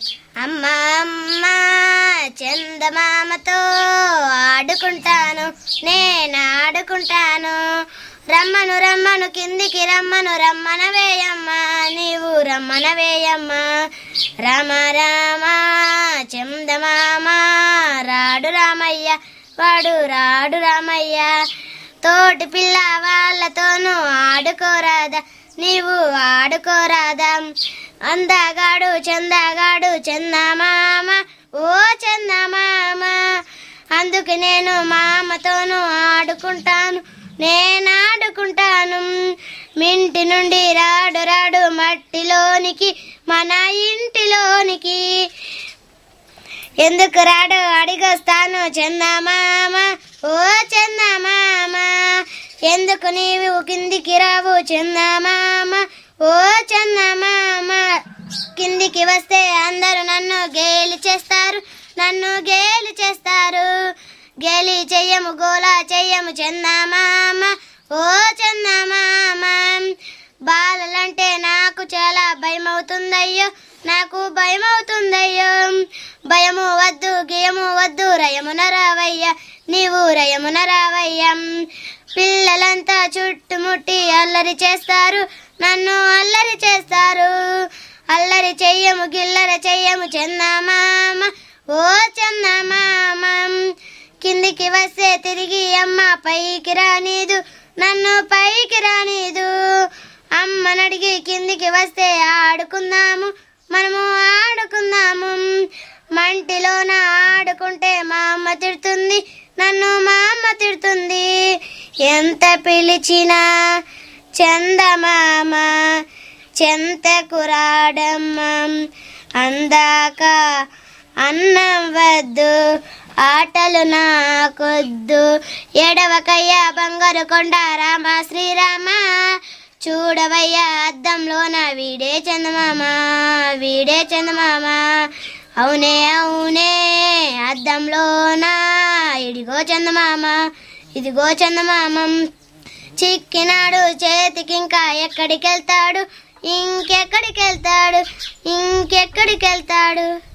అమ్మ అమ్మ చందమామతో ఆడుకుంటాను నేను ఆడుకుంటాను రమ్మను రమ్మను కిందికి రమ్మను రమ్మన వేయమ్మ నీవు రమ్మన వేయమ్మ రామ రామ చందమామ రాడు రామయ్య వాడు రాడు రామయ్య తోటి పిల్ల వాళ్ళతోనూ ఆడుకోరాదా నీవు ఆడుకోరాదా అందగాడు చందగాడు చందమామ ఓ చందమామ అందుకు నేను మా అమ్మతోనూ ఆడుకుంటాను నేను ఆడుకుంటాను మింటి నుండి రాడు రాడు మట్టిలోనికి మన ఇంటిలోనికి ఎందుకు రాడు అడిగొస్తాను చందమామ ఓ చందమామ ఎందుకు నీవు కిందికి రావు చందమామ ఓ చందమామ కిందికి వస్తే అందరూ నన్ను గేలి చేస్తారు నన్ను గేలి చేస్తారు గేలి చెయ్యము గోలా చెయ్యము చందమామ ఓ చందమామ బాలలంటే నాకు చాలా భయం అవుతుందయ్యో నాకు భయం అవుతుందయ్యో భయము వద్దు గేయము వద్దు రయమున రావయ్య నీవు రయమున రావయ్య పిల్లలంతా చుట్టుముట్టి అల్లరి చేస్తారు నన్ను అల్లరి చేస్తారు అల్లరి చెయ్యము గిల్లరి చెయ్యము చందమామ ఓ చందమామ కిందికి వస్తే తిరిగి అమ్మ పైకి రానీదు నన్ను పైకి రానీదు అమ్మనడిగి కిందికి వస్తే ఆడుకుందాము మనము ఆడుకుందాము మంటిలోన ఆడుకుంటే మా అమ్మ తిడుతుంది నన్ను మా అమ్మ తిడుతుంది ఎంత పిలిచినా చందమామ చెంతకు రాడమ్మ అందాక అన్నం వద్దు ఆటలు నాకొద్దు ఎడవకయ్య బంగారు కొండ రామ శ్రీరామ చూడవయ్యా అద్దంలోన వీడే చందమామ వీడే చందమామ అవునే అవునే అద్దంలోన ఇడిగో చందమామ ఇదిగో చందమామం చిక్కినాడు చేతికి ఇంకా ఎక్కడికి వెళ్తాడు ఇంకెక్కడికి వెళ్తాడు ఇంకెక్కడికి వెళ్తాడు